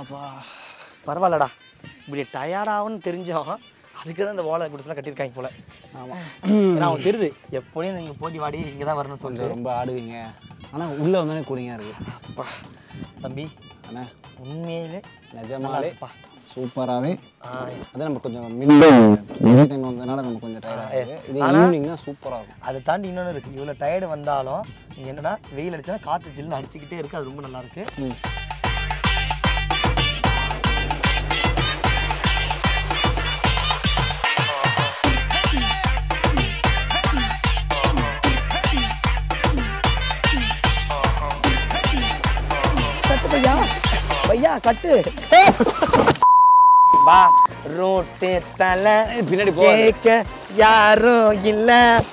அப்பா பரவாயில்லடா இப்படி டயர்டாகும்னு தெரிஞ்சோம் அதுக்கு தான் இந்த ஓலை குடிசெல்லாம் கட்டியிருக்காங்க போல ஆமாம் ஏன்னா அவனுக்கு தெரியுது எப்படியும் நீங்கள் போட்டி வாடி இங்கே தான் வரணும்னு சொல்லிட்டு கொஞ்சம் ரொம்ப ஆடுவீங்க ஆனால் உள்ளே வந்தோடனே கூலிங்காக இருக்குது அப்பா தம்பி அண்ணா உண்மையிலே நிஜமாலே அப்பா சூப்பராகவே ஆ, அது நம்ம கொஞ்சம் மிட் டைம் வந்ததுனால நம்ம கொஞ்சம் டயர்டாக இருக்குது இது ஈவினிங் தான் சூப்பராக இருக்கும் அதை தாண்டி இன்னொன்று இருக்குது இவ்வளோ டயர்டு வந்தாலும் நீங்கள் என்னன்னா வெயில் அடிச்சா காற்று ஜில்லுன்னு அடிச்சுக்கிட்டே இருக்குது அது ரொம்ப நல்லா இருக்கு ம் கட்டு பையா பையா கட்டு வா ரோட்டு தலை ஏய், பின்னாடி போகாத. கேட்க யாரும் இல்ல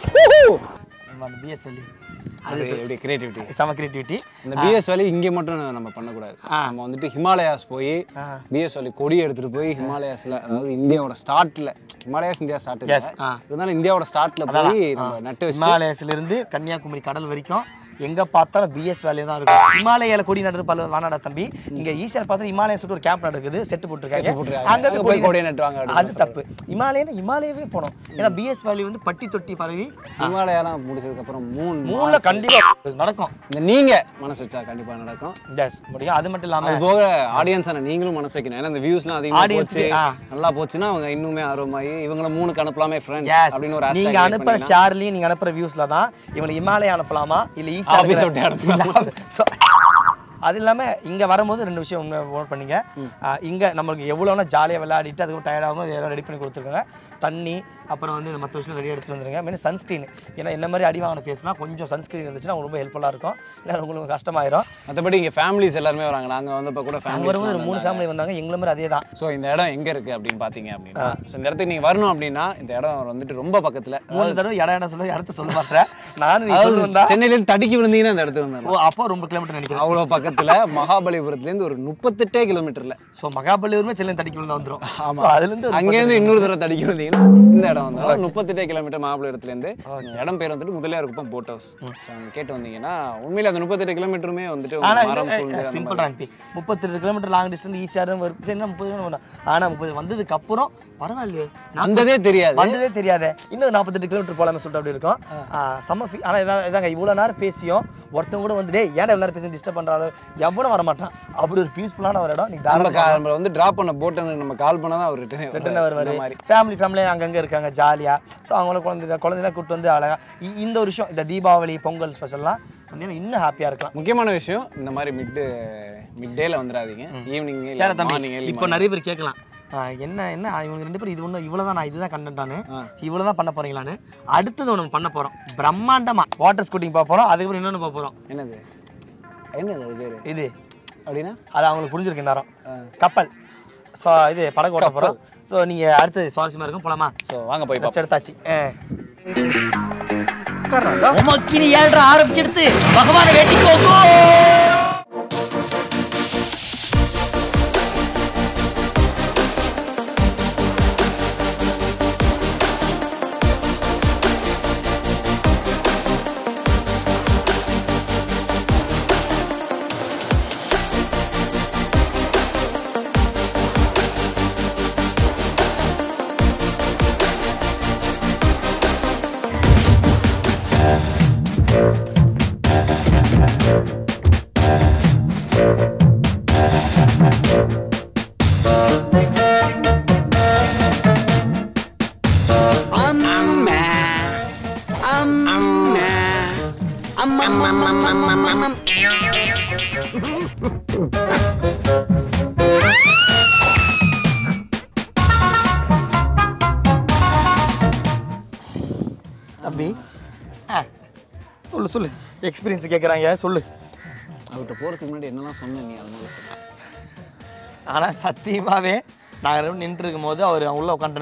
நம்ம அந்த பிஎஸ்எல் அது எப்படி கிரியேட்டிவிட்டி செம கிரியேட்டிவிட்டி இந்த பிஎஸ் வேலி இங்கே மட்டும் நம்ம பண்ணக்கூடாது நம்ம வந்துட்டு ஹிமாலயாஸ் போய் ஆ. பிஎஸ் வேலி கொடி எடுத்துட்டு போய் ஹிமாலயாஸ்ல அதாவது இந்தியாவோட ஸ்டார்ட்ல ஹிமாலயாஸ் இந்தியா ஸ்டார்ட் Yes, ஆ. இருந்தாலும் இந்தியாவோட ஸ்டார்ட்ல போய் நம்ம நட்டு வச்சு ஹிமாலயஸ்ல இருந்து கன்னியாகுமரி கடல் வரைக்கும் எங்க பார்த்தாலும் பிஎஸ் வேலையை தான் இருக்கும் ஹிமாலயால கொடி நடுற பல வானாடா தம்பி இங்க ஈஸியா பார்த்தா ஹிமாலயம் சொல்லிட்டு ஒரு கேம்ப் நடக்குது செட்டு போட்டுருக்காங்க போட்டிருக்காங்க. அங்க அங்க போய் போய் கொடி கொடியை நட்டுவாங்க அப்படின்னு அது தப்பு ஹிமாலயம் ஹிமாலயவே போனோம் ஏன்னா பிஎஸ் வேலி வந்து பட்டி தொட்டி பரவி ஹிமாலயாலாம் முடிச்சதுக்கு அப்புறம் மூணு மூணுல கண்டிப்பா நடக்கும் இந்த நீங்க மனசு வச்சா கண்டிப்பா நடக்கும் எஸ் முடியும் அது மட்டும் இல்லாம அது போக ஆடியன்ஸான நீங்களும் மனசு வைக்கணும் ஏன்னா இந்த வியூஸ்லாம் அதிகமா Audience போச்சு ஆ. நல்லா போச்சுன்னா அவங்க இன்னுமே ஆர்வமாகி இவங்கள மூணுக்கு அனுப்பலாமே ஃப்ரெண்ட்ஸ் Yes. அப்படின்னு ஒரு நீங்க hashtag அனுப்புற create ஷேர்லயும் நீங்க அனுப்புற வியூஸ்ல தான் இவங்களை இமாலயா அனுப்பலாமா இல்ல ஈஸியா Office விட்டு அனுப்பலாமா? அது இல்லாம இங்க வரும்போது ரெண்டு விஷயம் உண்மை நோட் பண்ணீங்க ஆஹ் இங்க நம்மளுக்கு எவ்வளோனா ஜாலியா விளையாடிட்டு அதுக்கு டயர்டாகும் எல்லாம் ரெடி பண்ணி கொடுத்துருக்காங்க தண்ணி அப்புறம் வந்து மற்ற விஷயம் ரெடி எடுத்து வந்துருங்க மெயின் சன்ஸ்க்ரீன் ஏன்னா என்ன மாதிரி அடி வாங்கின ஃபேஸ்லாம் கொஞ்சம் சன்ஸ்க்ரீன் இருந்துச்சுன்னா ரொம்ப ஹெல்ப்ஃபுல்லாக இருக்கும் இல்லை உங்களுக்கு கஷ்டமாயிரும் மற்றபடி இங்கே ஃபேமிலிஸ் எல்லாருமே வராங்க நாங்க வந்தப்போ கூட அங்கே வரும்போது ஒரு மூணு ஃபேமிலிஸ் ஃபேமிலி வந்தாங்க எங்களை மாதிரி அதே தான் ஸோ இந்த இடம் எங்க இருக்கு அப்படின்னு பார்த்தீங்க அப்படின்னா ஸோ இந்த இடத்துக்கு நீங்க வரணும் அப்படின்னா இந்த இடம் வந்துட்டு ரொம்ப பக்கத்துல மூணு தடவை இடம் இடம் சொல்ல இடத்த சொல்ல மாட்டேன் நானும் நீ அதாவது சொல்லு வந்தா சென்னையிலேருந்து தடுக்கி விழுந்தீங்கன்னா இந்த இடத்துக்கு வந்துடலாம் ஓ அப்போ ரொம்ப கிலோமீட்டர் நினைக்கிறேன் அவ்வளோ பக்கத்துல மகாபலிபுரத்துலேருந்து ஒரு முப்பத்தெட்டே கிலோமீட்டர்ல ஸோ மகாபலிபுரமே செல்லம் தடிக்கு விழுந்து வந்துடும் ஸோ அதுலேருந்து ஒரு அங்கேருந்து இன்னொரு தடவை தடுக்கி விழுந்தீங்கன்னா இந்த இடம் வந்து முப்பத்தெட்டே கிலோமீட்டர் மகாபலிபுரத்துலேருந்து இந்த இடம் பேர் வந்துட்டு Mudaliar Kuppam boat house so அங்கே கேட்டு வந்தீங்கன்னா உண்மையில அந்த முப்பத்தெட்டு கிலோமீட்டருமே வந்துட்டு ஒரு ஆனால் மரம் சூழ்ந்து அந்த சிம்பிள் ரான்பி முப்பத்தெட்டு கிலோமீட்டர் லாங் டிஸ்டன்ஸ் ஈஸியாக வரும் சரி முப்பது கிலோமீட்டர் ஆனால் முப்பது வந்ததுக்கு அப்புறம் பரவாயில்லையே நான் வந்ததே தெரியாது வந்ததே தெரியாதே இன்னும் நாற்பத்தெட்டு கிலோமீட்டர் போலாமே சொல்லிட்டு அப்படி இருக்கும் செம்ம ஃபீ ஆனால் இதான் இதாங்க இவ்வளோ நேரம் பேசியும் ஒருத்தவங்க கூட வந்து டேய் ஏன் இவ்வளோ நேரம் பேசி டிஸ்டர்ப் பண்ணுறாலும் எவனும் வர மாட்டான் அப்படி ஒரு பீஸ்ஃபுல்லான ஒரு இடம் நீ நம்ம தாராளமா கா- நம்மள வந்து டிராப் பண்ண போட்டு நம்ம கால் பண்ணா தான் அவர் ரிட்டர்ன் ரிட்டர்ன் வருவார் இந்த மாதிரி ஃபேமிலி ஃபேமிலி அங்கங்கே இருக்காங்க ஜாலியாக ஸோ அவங்கள குழந்தை குழந்தைலாம் கூப்பிட்டு வந்து அழகா இ- இந்த ஒரு விஷயம் இந்த தீபாவளி பொங்கல் ஸ்பெஷல்லாம் வந்து இன்னும் ஹாப்பியாக இருக்கலாம் முக்கியமான விஷயம் இந்த மாதிரி மிட் மிட் டேல வந்துடாதீங்க ஈவினிங் சரி தம்பி மார்னிங் இப்போ நிறைய பேர் கேட்கலாம் ஆ, என்ன என்ன இவங்க ரெண்டு பேரும் இது ஒன்றும் இவ்வளோ தான் நான் இதுதான் கண்டென்ட்டானு ஆ. இவ்வளோ தான் பண்ண போறீங்களான்னு அடுத்தது ஒன்று பண்ண போகிறோம் பிரம்மாண்டமா வாட்டர் ஸ்கூட்டிங் பார்க்க போகிறோம் அதுக்கப்புறம் இன்னொன்று பார்க்க போகிறோம் என்னது என்னது அது பேரு இது அப்படின்னா அது அவங்களுக்கு புரிஞ்சிருக்கு நேரம் ஆ. கப்பல் ஸோ இது படகு ஓட்ட போகிறோம் ஸோ நீங்கள் அடுத்து சுவாரஸ்யமாக இருக்கும் போலாமா ஸோ வாங்க போய் ரெஸ்ட் எடுத்தாச்சு ஆ. உமக்கினி ஏழ்ற ஆரம்பிச்செடுத்து பகவானை வேண்டிக்கோங்கோ தம்பி ஆ சொல்லு சொல்லு எக்ஸ்பீரியன்ஸ் கேட்குறாங்க சொல்லு அவர்கிட்ட போறதுக்கு முன்னாடி என்னெல்லாம் சொன்னேன் நீ அதனால சொல்லு. ஆனால் சத்தியமாகவே நாங்கள் நின்று இருக்கும்போது அவர் உள்ள உட்காந்துருந்தார்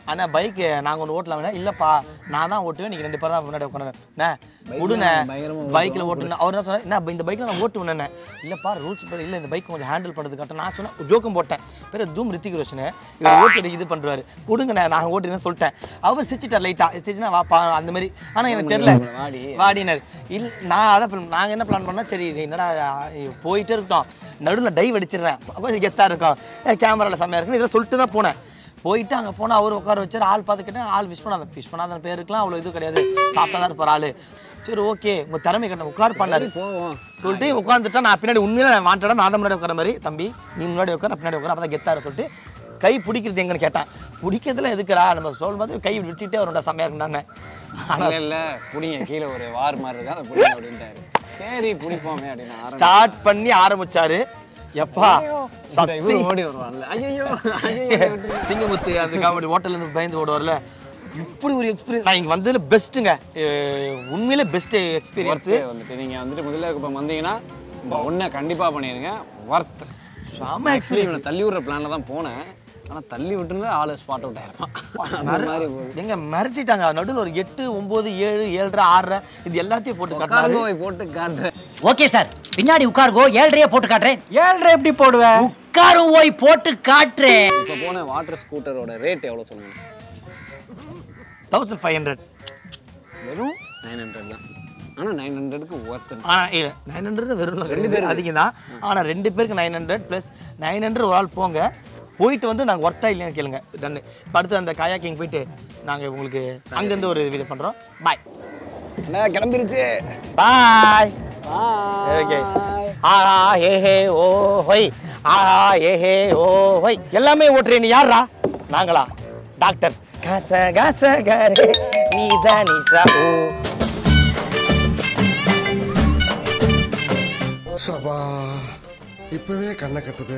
அண்ணா பைக்கு நாங்கள் ஒன்று ஓட்டலாம்னா இல்லைப்பா நான் தான் ஓட்டுவேன் நீங்கள் ரெண்டு பேர் தான் முன்னாடி உட்காந்து விடுண்ணே பயங்கரமா பைக்கில் ஓட்டுனா அவர் என்ன சொன்னார் என்ன இந்த பைக்கில் நான் ஓட்டுவேன் இல்லைப்பா ரூல்ஸ் படி இல்லை இந்த பைக் கொஞ்சம் ஹேண்டில் பண்ணுறது கரெக்டாக நான் சொன்னேன் ஜோக்கம் போட்டேன் பேர் தூம் ரித்திக் ரோஷனு இவர் ஓட்டி இது பண்ணுறாரு கொடுங்கண்ணே நான் ஓட்டுறேன்னு சொல்லிட்டேன் அவர் சிரிச்சிட்டார் லைட்டாக சிரிச்சுனா வாப்பா அந்த மாதிரி ஆனால் எனக்கு தெரியல வாடி. வாடினார் இல் நான் அதான் நாங்கள் என்ன பிளான் பண்ணோம் சரி இது என்னடா ஐயோ, போயிட்டே இருக்கட்டும் நடுவில் டைவ் அடிச்சிடுறேன் கொஞ்சம் கெத்தாக இருக்கும் கேமராவில் செம்மையாக இருக்குன்னு இதில் சொல்லிட்டு தான் போனேன் போயிட்டு அங்கே போனால் அவர் உட்கார வச்சார் ஆள் பார்த்துக்கிட்டேன் ஆள் விஸ்வநாதன் விஸ்வநாதன் பேருக்குலாம் அவ்வளோ இது கிடையாது சாப்பிட்டா தான் இருப்பார் ஆள் சரி ஓகே உங்கள் திறமை கட்ட உட்கார் பண்ணாரு போவோம் சொல்லிட்டு உட்காந்துட்டா நான் பின்னாடி உண்மையில நான் வாண்டடா நான் தான் முன்னாடி உட்கார மாதிரி தம்பி நீ முன்னாடி உட்கார நான் பின்னாடி உட்கார அப்போ தான் கெத்தாரு சொல்லிட்டு கை பிடிக்கிறது எங்கன்னு கேட்டான் பிடிக்கிறதுல எதுக்குறா நம்ம சொல்லும் போது கை விடிச்சுட்டே வரும்டா செம்மையா இருக்குண்டானே இல்ல இல்ல புடிங்க கீழே ஒரு வார் மாதிரி இருக்கா அதை புடிங்க அப்படின்ட்டாரு சரி புடிப்போமே அப்படின்னு ஆரம்பிச்சு ஸ்டார்ட் பண்ணி ஆரம்பிச்சாரு எப்பா சரி, இவரு ஓடி வருவான்ல ஐயோ ஐயோ சிங்கமுத்து அந்த காமெடி ஹோட்டல்ல இருந்து பயந்து ஓடுவார்ல இப்படி ஒரு எக்ஸ்பீரியன்ஸ் நான் இங்க வந்ததுல பெஸ்ட்டுங்க உண்மையிலே பெஸ்ட் எக்ஸ்பீரியன்ஸ் வந்துட்டு நீங்க வந்துட்டு முதல்ல இருக்க வந்தீங்கன்னா இந்த ஒண்ணை கண்டிப்பா பண்ணிருங்க ஒர்த் செம ஆக்சுவலி இவனை தள்ளி விடுற பிளான்ல தான் போனேன் ஆனா தள்ளி விட்டுருந்தா ஆளு ஸ்பாட் அவுட் ஆயிருப்பான் அந்த மாதிரி போகுது. எங்க மிரட்டிட்டாங்க நடுவில் ஒரு எட்டு ஒன்பது ஏழு ஏழரை ஆறரை இது எல்லாத்தையும் போட்டு காட்டினாரு கார்கோவை போட்டு காட்டுறேன் ஓகே சார் பின்னாடி உட்காருங்கோ ஏழ்றையே போட்டு காட்டுறேன் ஏழ்ரை எப்படி போடுவேன் உட்காரும் போய் போட்டு காட்டுறேன் இப்போ போன வாட்டர் ஸ்கூட்டரோட ரேட் எவ்வளவு சொல்லுங்க தௌசண்ட் ஃபைவ் ஹண்ட்ரட் வெறும் நைன் ஹண்ட்ரட் தான் ஆனா நைன் ஹண்ட்ரடுக்கு ஒர்த் ஆனா இல்ல நைன் ஹண்ட்ரட் வெறும் ரெண்டு பேர் அதிகம் தான் ஆனா ரெண்டு பேருக்கு nine hundred plus nine hundred ஒரு ஆள் போங்க போயிட்டு வந்து நாங்கள் ஒர்த்தா இல்லையான்னு கேளுங்க டன்னு இப்போ அடுத்து அந்த காயாக்கிங் போயிட்டு நாங்கள் உங்களுக்கு அங்கேருந்து ஒரு வீடியோ பண்ணுறோம் பாய் என்ன கிளம்பிருச்சு பாய் ஓகே ஆஹா ஏ ஹே ஓ ஹொய் ஆஹா ஏ ஹே ஓ ஹொய் எல்லாமே ஓட்டுறேன் நீ யாரா நாங்களா டாக்டர் கச கச கரே நீசா நீசா ஓ சபா இப்பவே கண்ணை கட்டுது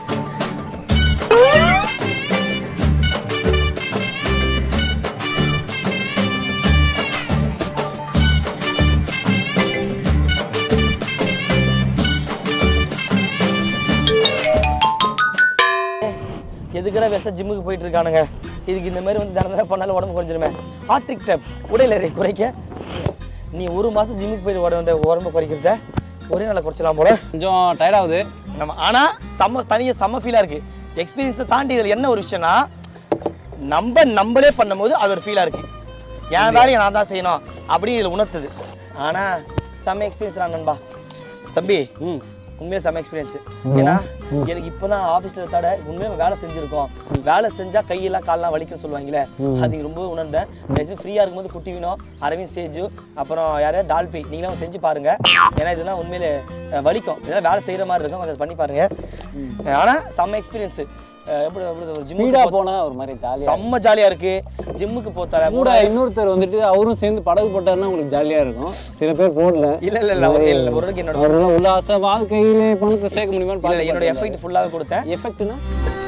எதுக்குடா வெஸ்டா ஜிம்முக்கு போயிட்டு இருக்கானுங்க இதுக்கு இந்த மாதிரி வந்து தினம் தினம் பண்ணாலும் உடம்பு குறைஞ்சிருமே ஆட்ரிக் டேப் உடல் எடை குறைக்க நீ ஒரு மாசம் ஜிம்முக்கு போய் உடம்பு உடம்பு குறைக்கிறத ஒரே நாள குறைச்சலாம் போல கொஞ்சம் டயர்ட் ஆகுது நம்ம ஆனா செம்ம தனியா செம்ம ஃபீலா இருக்கு எக்ஸ்பீரியன்ஸை தாண்டி இதில் என்ன ஒரு விஷயம்னா நம்ம நம்மளே பண்ணும்போது அது ஒரு ஃபீலா இருக்கு என் வேலையை நான் தான் செய்யணும் அப்படி இதில் உணர்த்துது ஆனா செம்ம எக்ஸ்பீரியன்ஸ் தான் நண்பா தம்பி ம் உண்மையிலே செம்ம எக்ஸ்பீரியன்ஸ் ஏன்னா எனக்கு இப்போதான் ஆஃபீஸில் தட உண்மையாக வேலை செஞ்சுருக்கோம் வேலை செஞ்சா கையெல்லாம் காலெல்லாம் வலிக்கும் சொல்லுவாங்களே அது ரொம்ப உணர்ந்தேன் தயவுசெய்து ஃப்ரீயாக இருக்கும்போது குட்டி வினோ அரவிந்த் சேஜு அப்புறம் யாரையா டால்பி நீங்களும் செஞ்சு பாருங்க ஏன்னா இதெல்லாம் உண்மையிலே அஹ், வலிக்கும் இதெல்லாம் வேலை செய்கிற மாதிரி இருக்கும் அதை பண்ணி பாருங்க ஆனால் செம்ம எக்ஸ்பீரியன்ஸ் எப்படி எப்படி ஒரு ஸ்பீடா ஜிம்முக்கு போனா ஒரு மாதிரி ஜாலியா செம்ம ஜாலியாக இருக்கு ஜிம்முக்கு போத்தால கூட இன்னொருத்தர் வந்துட்டு அவரும் சேர்ந்து படகு போட்டாருன்னா உங்களுக்கு ஜாலியா இருக்கும் சில பேர் போடல இல்லை இல்லை இல்லை ஒரு இல்லை, ஒரு நாளைக்கு என்னோட அவரெல்லாம் உல்லாச வாழ்க்கையிலே பணத்தை சேர்க்க முடியுமான்னு இல்லை, பார்த்து என்னோட எஃபெக்ட் ஃபுல்லாக கொடுத்தேன் எஃபெக்ட்னா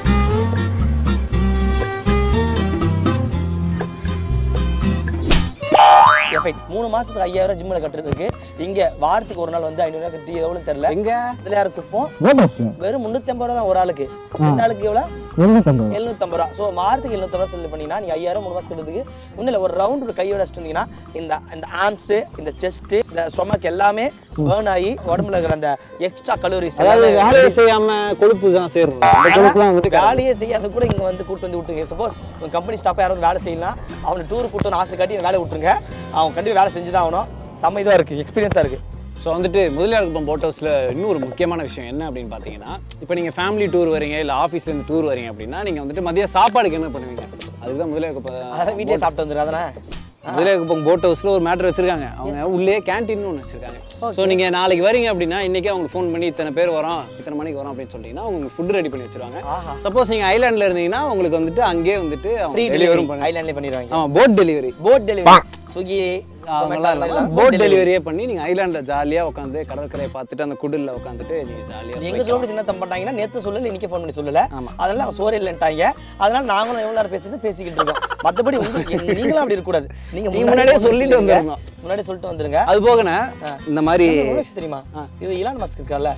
எஃபெக்ட் மூணு மாசத்துக்கு ஐயாயிரம் ஜிம்மில் கட்டுறதுக்கு இங்க வாரத்துக்கு ஒரு நாள் வந்து ஐநூறுரூவா கட்டி எவ்வளோ தெரியல எங்க இதுல யாரு குப்போம் வெறும் முந்நூற்றி ஐம்பது ரூபா தான் ஒரு ஆளுக்கு ரெண்டு ஆளுக்கு எவ்வளோ எழுநூத்தம்பது ரூபா ஸோ மாதத்துக்கு எழுநூத்தம்பது ரூபா செலவு பண்ணீங்கன்னா நீங்க ஐயாயிரம் மூணு மாசம் கட்டுறதுக்கு ஒன்றும் இல்லை ஒரு ரவுண்ட் ஒரு கையோட வச்சுட்டு இருந்தீங்கன்னா இந்த இந்த ஆம்ஸு இந்த செஸ்ட் இந்த ஸ்டொமக் எல்லாமே பேர்ன் ஆகி உடம்புல இருக்கிற அந்த எக்ஸ்ட்ரா கலோரிஸ் அதாவது வேலையை செய்யாம கொழுப்பு தான் சேரும் அந்த கொழுப்புலாம் வந்துட்டு வேலையே செய்யாத கூட இங்க வந்து கூட்டு வந்து விட்டுருங்க சப்போஸ் உங்க கம்பெனி ஸ்டாஃப் யாராவது வேலை செய்யலாம் அவனை டூர் கூட்டு ஆசை காட்டி வேலை விட்டுருங்க அவன் கண்டிப்பாக வேலை செஞ்சு தான் ஆகணும் செம்ம இதாக இருக்குது எக்ஸ்பீரியன்ஸாக இருக்குது ஸோ வந்துட்டு முதலியார் குப்பம் போட் ஹவுஸில் இன்னும் ஒரு முக்கியமான விஷயம் என்ன அப்படின்னு பார்த்தீங்கன்னா இப்போ நீங்கள் ஃபேமிலி டூர் வரீங்க இல்லை ஆஃபீஸ்லேருந்து டூர் வரீங்க அப்படின்னா நீங்கள் வந்துட்டு மதிய சாப்பாடுக்கு என்ன பண்ணுவீங்க அதுக்கு தான் முதலியார் குப்பம் அதான் வீட்டிலே சாப்பிட்டு வந்துரு அதானே முதலியார் குப்பம் போட் ஹவுஸில் ஒரு மேட்டர் வச்சிருக்காங்க அவங்க உள்ளே கேன்டீன் ஒன்று வச்சிருக்காங்க ஸோ நீங்கள் நாளைக்கு வரீங்க அப்படின்னா இன்றைக்கே அவங்க ஃபோன் பண்ணி இத்தனை பேர் வரோம் இத்தனை மணிக்கு வரோம் அப்படின்னு சொல்லிட்டீங்கன்னா அவங்க ஃபுட் ரெடி பண்ணி வச்சிருவாங்க ஆஹா சப்போஸ் நீங்கள் ஐலாண்டில் இருந்தீங்கன்னா உங்களுக்கு வந்துட்டு அங்கேயே வந்துட்டு ஃப்ரீ அவங்க டெலிவரி டெலிவரும் பண்ணி ஐலாண்ட்லேயே பண்ணிடுவாங்க ஆமாம் boat delivery boat delivery Swiggy boat டெலிவரியே பண்ணி நீங்கள் ஐலாண்டில் ஜாலியாக உட்காந்து கடற்கரையை பார்த்துட்டு அந்த குடிலில் உட்காந்துட்டு நீங்கள் ஜாலியாக எங்க சொல்ல சின்ன தம் பண்ணாங்கன்னா நேத்து சொல்லல இன்னைக்கு ஃபோன் பண்ணி சொல்லல ஆமா. அதனால அவங்க சோறு இல்லைன்ட்டாங்க அதனால நாங்களும் எவ்வளவு நேரம் பேசுறது பேசிக்கிட்டு இருக்கோம் மத்தபடி உங்களுக்கு நீங்களும் அப்படி இருக்க கூடாது நீங்க நீங்க முன்னாடியே சொல்லிட்டு வந்துருங்க. வந்துடணும். முன்னாடி சொல்லிட்டு வந்துருங்க அது போகண்ணே இந்த மாதிரி உங்களுக்கு தெரியுமா இது இலான் மஸ்க் இருக்கால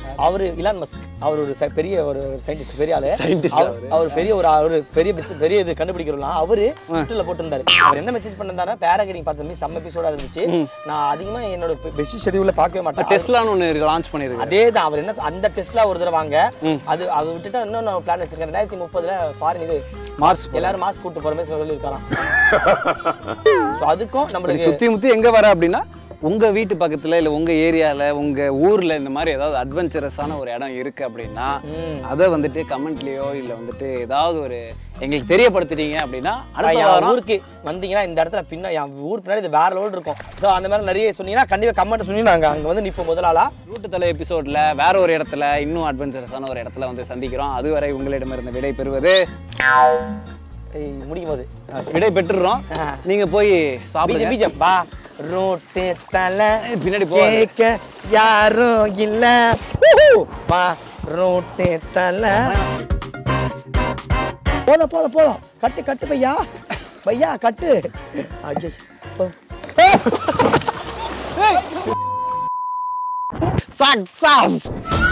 அவரு இலான் மஸ்க் அவர் ஒரு ச- பெரிய ஒரு சயின்டிஸ்ட் பெரிய ஆளு Scientist அவர் அவர் பெரிய ஒரு ஒரு பெரிய business- பெரிய இது கண்டுபிடிக்கிறோம் அவரு ட்விட்டர்ல போட்டிருந்தாரு அவர் என்ன மெசேஜ் பண்ணிருந்தாரு பேராகிரிங் பார்த்த மாதிரி செம்ம எபிசோடா இருந்துச்சு நான் அதிகமா என்னோட பெஸ்ட் ஷெடியூல்ல பார்க்கவே மாட்டேன் டெஸ்லான்னு ஒன்று லான்ச் பண்ணியிருக்கு அதே தான் அவர் என்ன அந்த டெஸ்ட்ல ஒரு தடவை வாங்க அது அதை விட்டுட்டா இன்னும் நான் பிளான் வச்சிருக்கேன் ரெண்டாயிரத்தி முப்பதுல ஃபாரின் இது மார்ஸ் எல்லாரும் மாஸ்க் கூட்டு போற மாதிரி சொல்லி இருக்காராம் ஸோ அதுக்கும் நம்மளுக்கு சுத்தி முத்தி எங்க வர அப்படின்னா உங்க வீட்டு பக்கத்துல இல்ல உங்க ஏரியால உங்க ஊர்ல இந்த மாதிரி ஏதாவது அட்வென்ச்சரஸான ஒரு இடம் இருக்கு அப்படின்னா அதை வந்துட்டு கமெண்ட்லயோ இல்ல வந்துட்டு ஏதாவது ஒரு எங்களுக்கு தெரியப்படுத்திட்டீங்க அப்படின்னா அடுத்த என் வாரம் ஊருக்கு வந்தீங்கன்னா இந்த இடத்துல பின்ன என் ஊர் பின்னாடி இது வேற லெவல் இருக்கும் ஸோ அந்த மாதிரி நிறைய சொன்னீங்கன்னா கண்டிப்பா கமெண்ட் சொல்லி நாங்க அங்க வந்து நிப்போம் முதலாளா ரூட்டு தலை எபிசோட்ல வேற ஒரு இடத்துல இன்னும் அட்வென்ச்சரஸான ஒரு இடத்துல வந்து சந்திக்கிறோம் அதுவரை உங்களிடமிருந்து விடை பெறுவது ஏய், முடிக்கும் போது விடை பெற்றுறோம் நீங்க போய் பீஜம் சாப்பிடுங்க பீஜம் பா ரோட்டு தலை பின்னாடி போகாத. கேட்க யாரும் இல்ல ஊஹூ. பா ரோட்டு தலை போதும் போதும் போதும் கட்டு கட்டு பையா பையா கட்டு ஐயோ சக்சஸ்